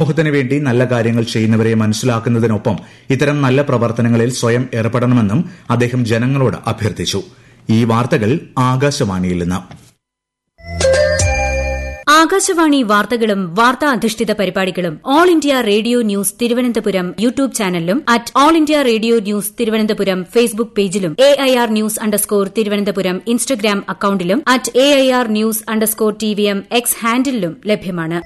സമൂഹത്തിന് വേണ്ടി നല്ല കാര്യങ്ങൾ ചെയ്യുന്നവരെ മനസ്സിലാക്കുന്നതിനൊപ്പം ഇത്തരം നല്ല പ്രവർത്തനങ്ങളിൽ സ്വയം ഏർപ്പെടണമെന്നും അദ്ദേഹം ജനങ്ങളോട് അഭ്യർത്ഥിച്ചു ഈ വാർത്തകൾ ആകാശവാണിയിൽ നിന്ന് ആകാശവാണി വാർത്തകളും വാർത്താ അധിഷ്ഠിത പരിപാടികളും All India Radio news Thiruvananthapuram YouTube ചാനലിലും at All India Radio news Thiruvananthapuram Facebook പേജിലും A I R news underscore Thiruvananthapuram Instagram അക്കൌണ്ടിലും at A I R news underscore T V M X ഹാൻഡിലും ലഭ്യമാണ്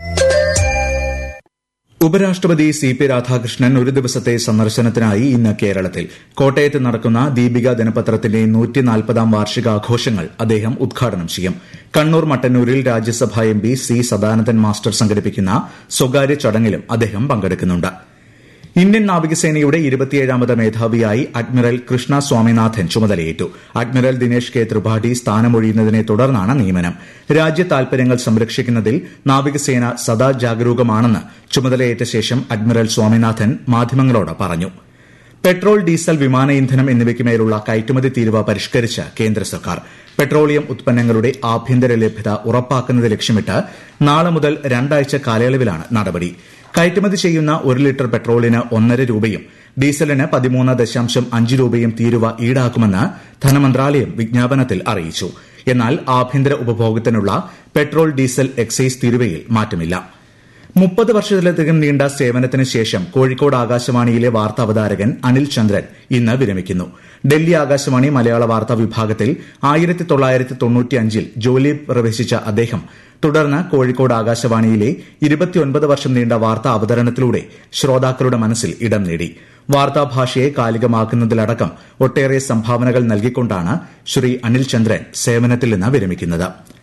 ഉപരാഷ്ട്രപതി സി പി രാധാകൃഷ്ണൻ ഒരു ദിവസത്തെ സന്ദർശനത്തിനായി ഇന്ന് കേരളത്തിൽ കോട്ടയത്ത് നടക്കുന്ന ദീപിക ദിനപത്രത്തിന്റെ നൂറ്റിനാൽപ്പതാം വാർഷികാഘോഷങ്ങൾ അദ്ദേഹം ഉദ്ഘാടനം ചെയ്യും കണ്ണൂർ മട്ടന്നൂരിൽ രാജ്യസഭാ M P C Sadanandan master സംഘടിപ്പിക്കുന്ന സ്വകാര്യ ചടങ്ങിലും അദ്ദേഹം പങ്കെടുക്കുന്നുണ്ട് ഇന്ത്യൻ നാവികസേനയുടെ ഇരുപത്തിയേഴാമത് മേധാവിയായി അഡ്മിറൽ കൃഷ്ണ സ്വാമിനാഥൻ ചുമതലയേറ്റു അഡ്മിറൽ ദിനേഷ് കെ ത്രിപാഠി സ്ഥാനമൊഴിയുന്നതിനെ തുടർന്നാണ് നിയമനം രാജ്യ താൽപര്യങ്ങൾ സംരക്ഷിക്കുന്നതിൽ നാവികസേന സദാ ജാഗരൂകമാണെന്ന് ചുമതലയേറ്റ ശേഷം അഡ്മിറൽ സ്വാമിനാഥൻ മാധ്യമങ്ങളോട് പറഞ്ഞു പെട്രോൾ ഡീസൽ വിമാന ഇന്ധനം എന്നിവയ്ക്കുമേലുള്ള കയറ്റുമതി തീരുവ പരിഷ്കരിച്ച് കേന്ദ്ര സർക്കാർ പെട്രോളിയം ഉത്പന്നങ്ങളുടെ ആഭ്യന്തര ലഭ്യത ഉറപ്പാക്കുന്നത് ലക്ഷ്യമിട്ട് നാളെ മുതൽ രണ്ടാഴ്ച കാലയളവിലാണ് നടപടി കയറ്റുമതി ചെയ്യുന്ന ഒരു ലിറ്റർ പെട്രോളിന് ഒന്നര രൂപയും ഡീസലിന് പതിമൂന്ന് ദശാംശം അഞ്ച് രൂപയും തീരുവ ഈടാക്കുമെന്ന് ധനമന്ത്രാലയം വിജ്ഞാപനത്തിൽ അറിയിച്ചു എന്നാൽ ആഭ്യന്തര ഉപഭോഗത്തിനുള്ള പെട്രോൾ ഡീസൽ എക്സൈസ് തീരുവയിൽ മാറ്റമില്ല മുപ്പത് വർഷത്തിലധികം നീണ്ട സേവനത്തിന് ശേഷം കോഴിക്കോട് ആകാശവാണിയിലെ വാർത്താ അവതാരകൻ അനിൽ ചന്ദ്രൻ ഇന്ന് വിരമിക്കുന്നു ഡൽഹി ആകാശവാണി മലയാള വാർത്താ വിഭാഗത്തിൽ ആയിരത്തി തൊള്ളായിരത്തി തൊണ്ണൂറ്റിയഞ്ചിൽ ജോലി പ്രവേശിച്ച അദ്ദേഹം തുടർന്ന് കോഴിക്കോട് ആകാശവാണിയിലെ ഇരുപത്തിയൊൻപത് വർഷം നീണ്ട വാർത്താ അവതരണത്തിലൂടെ ശ്രോതാക്കളുടെ മനസ്സിൽ ഇടം നേടി വാർത്താഭാഷയെ കാലികമാക്കുന്നതിലടക്കം ഒട്ടേറെ സംഭാവനകൾ നൽകിക്കൊണ്ടാണ് ശ്രീ അനിൽ ചന്ദ്രൻ സേവനത്തിൽ നിന്ന് വിരമിക്കുന്നത്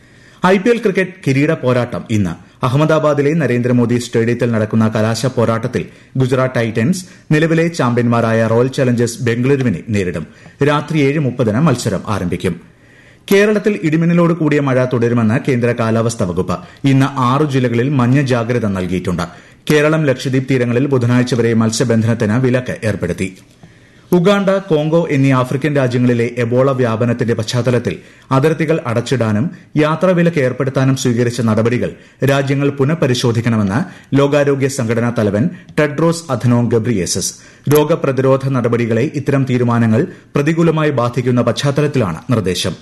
ഐപിഎൽ ക്രിക്കറ്റ് കിരീട പോരാട്ടം ഇന്ന് അഹമ്മദാബാദിലെ നരേന്ദ്രമോദി സ്റ്റേഡിയത്തിൽ നടക്കുന്ന കലാശ പോരാട്ടത്തിൽ ഗുജറാത്ത് ടൈറ്റൻസ് നിലവിലെ ചാമ്പ്യന്മാരായ റോയൽ ചലഞ്ചേഴ്സ് ബംഗളൂരുവിനെ നേരിടും രാത്രി ഏഴ് മുപ്പതിന് മത്സരം ആരംഭിക്കും കേരളത്തിൽ ഇടിമിന്നലോട് കൂടിയ മഴ തുടരുമെന്ന് കേന്ദ്ര കാലാവസ്ഥാ വകുപ്പ് ഇന്ന് ആറ് ജില്ലകളിൽ മഞ്ഞ ജാഗ്രത നൽകിയിട്ടുണ്ട് കേരളം ലക്ഷദ്വീപ് തീരങ്ങളിൽ ബുധനാഴ്ച വരെ മത്സ്യബന്ധനത്തിന് വിലക്ക് ഏർപ്പെടുത്തി ഉഗാണ്ട കോങ്കോ എന്നീ ആഫ്രിക്കൻ രാജ്യങ്ങളിലെ എബോള വ്യാപനത്തിന്റെ പശ്ചാത്തലത്തിൽ അതിർത്തികൾ അടച്ചിടാനും യാത്രാവിലക്ക് ഏർപ്പെടുത്താനും സ്വീകരിച്ച നടപടികൾ രാജ്യങ്ങൾ പുനഃപരിശോധിക്കണമെന്ന് ലോകാരോഗ്യ സംഘടനാ തലവൻ ടെഡ്രോസ് അധനോം ഗബ്രിയേസസ് രോഗപ്രതിരോധ നടപടികളെ ഇത്തരം തീരുമാനങ്ങൾ പ്രതികൂലമായി ബാധിക്കുന്ന പശ്ചാത്തലത്തിലാണ് നിർദ്ദേശം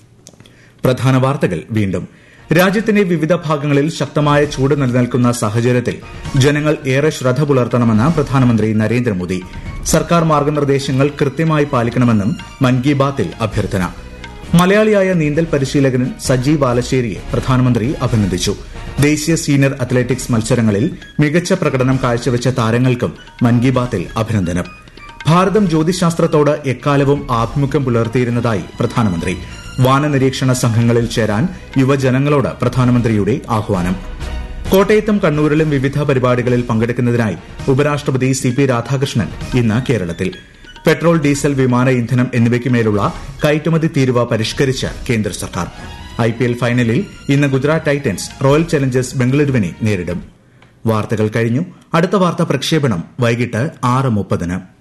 പ്രധാന വാർത്തകൾ വീണ്ടും രാജ്യത്തിന്റെ വിവിധ ഭാഗങ്ങളിൽ ശക്തമായ ചൂട് നിലനിൽക്കുന്ന സാഹചര്യത്തിൽ ജനങ്ങൾ ഏറെ ശ്രദ്ധ പുലർത്തണമെന്ന് പ്രധാനമന്ത്രി നരേന്ദ്രമോദി സർക്കാർ മാർഗനിർദ്ദേശങ്ങൾ കൃത്യമായി പാലിക്കണമെന്നും മൻ കി ബാത്തിൽ അഭ്യർത്ഥന മലയാളിയായ നീന്തൽ പരിശീലകൻ സജി ബാലശ്ശേരിയെ പ്രധാനമന്ത്രി അഭിനന്ദിച്ചു ദേശീയ സീനിയർ അത്ലറ്റിക്സ് മത്സരങ്ങളിൽ മികച്ച പ്രകടനം കാഴ്ചവെച്ച താരങ്ങൾക്കും മൻ കി ബാത്തിൽ അഭിനന്ദനം ഭാരതം ജ്യോതിശാസ്ത്രത്തോട് എക്കാലവും ആഭിമുഖ്യം പുലർത്തിയിരുന്നതായി പ്രധാനമന്ത്രി വാനനിരീക്ഷണ സംഘങ്ങളിൽ ചേരാൻ യുവജനങ്ങളോട് പ്രധാനമന്ത്രിയുടെ ആഹ്വാനം കോട്ടയത്തും കണ്ണൂരിലും വിവിധ പരിപാടികളിൽ പങ്കെടുക്കുന്നതിനായി ഉപരാഷ്ട്രപതി സി പി രാധാകൃഷ്ണൻ ഇന്ന് കേരളത്തിൽ പെട്രോൾ ഡീസൽ വിമാന ഇന്ധനം എന്നിവയ്ക്കുമേലുള്ള കയറ്റുമതി തീരുവ പരിഷ്കരിച്ച് കേന്ദ്ര സർക്കാർ ഐപിഎൽ ഫൈനലിൽ ഇന്ന് ഗുജറാത്ത് ടൈറ്റൻസ് റോയൽ ചലഞ്ചേഴ്സ് ബംഗളൂരുവിനെ നേരിടും വാർത്തകൾ കഴിഞ്ഞു അടുത്ത വാർത്താ പ്രക്ഷേപണം വൈകിട്ട് ആറ് മുപ്പതിന്